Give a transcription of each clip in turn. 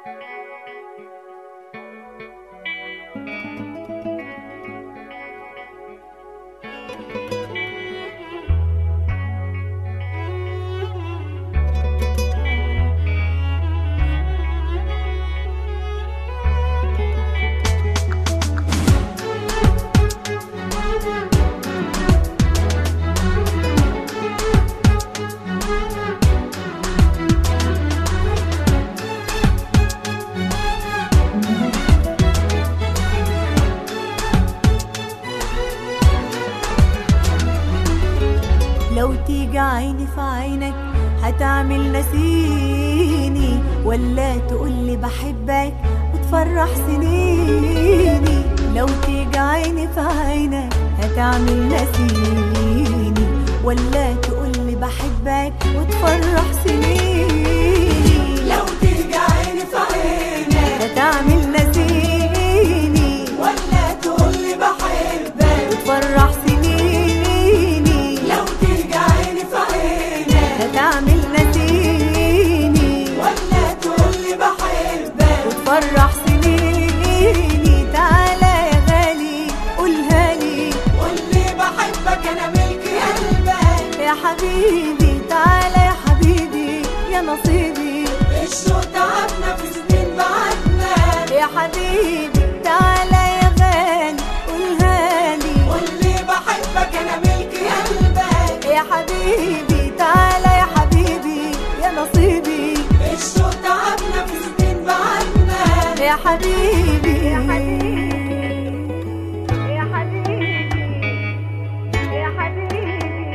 لو تيجي عيني في عينك هتعمل نسيني ولا تقولي بحبك وتفرح سنيني لو تيجي عيني في عينك هتعمل نسيني ولا تقولي بحبك وتفرح سنيني لو تيجي عيني في عينك هتعمل نسيني ولا تقولي بحبك وتفرح سنيني لو تيجي عيني في عينك هتعمل نسيني ولا تقولي بحبك وتفرح سنيني تعالى يا غالي قولها لي قولي بحبك انا ملك قلبك يا حبيبي تعالى يا حبيبي يا نصيبي الشوق تعبنا في سنين بعدنا يا حبيبي تعالى يا غالي قولها لي قولي بحبك انا ملك قلبك يا حبيبي تعالى يا حبيبي يا نصيبي الشوق تعبنا في سنين بعدنا يا حبيبي يا حبيبي يا حبيبي يا حبيبي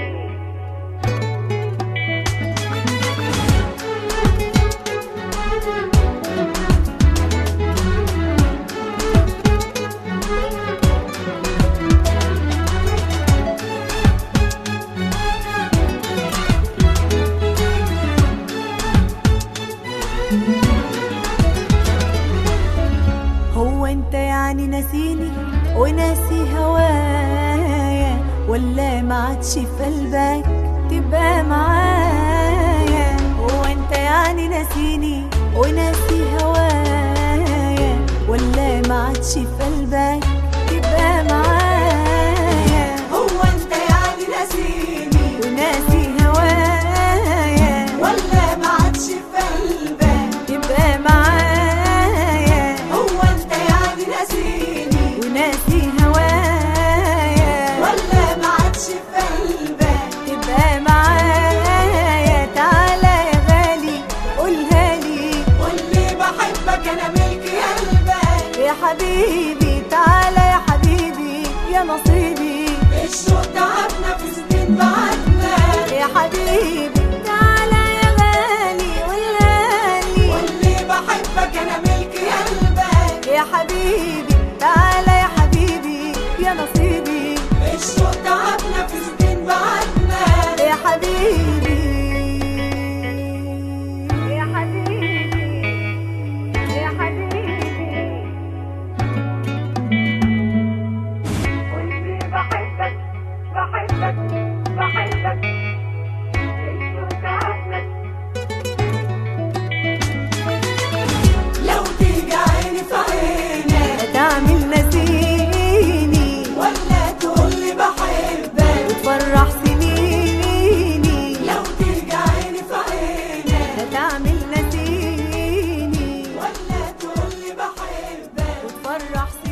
هو انت يعني ناسيني وناسي هوايا ولا ما عادش في قلبك تبقى معايا هو انت يعني ناسيني وناسي هوايا ولا ما عادش في قلبك تبقى معايا هو انت يعني ناسيني وناسي هوايا ولا ما عادش في قلبك تبقى معايا هو انت يعني ناسيني وناسي هوايا ولا ما عادش في قلبك تبقى معايا تعالى يا غالي قولها لي قولي بحبك انا ملك قلبك يا حبيبي تعالى يا حبيبي يا نصيبي الشوق تعبنا في سنين بعدنا يا حبيبي تعالى يا غالي قولها لي قولي بحبك انا ملك قلبك يا حبيبي تعالى يا حبيبي يا نصيبي الشوق تعبنا في سنين بعدنا يا حبيبي يا حبيبي يا حبيبي قولي بحبك بحبك بحبك الشوق تعبنا لو تيجي عيني في عينك هتعمل نسيني ولا تقولي بحبك وتفرح سنيني لو تيجي عيني في عينك هتعمل نسيني ولا تقولي بحبك وتفرح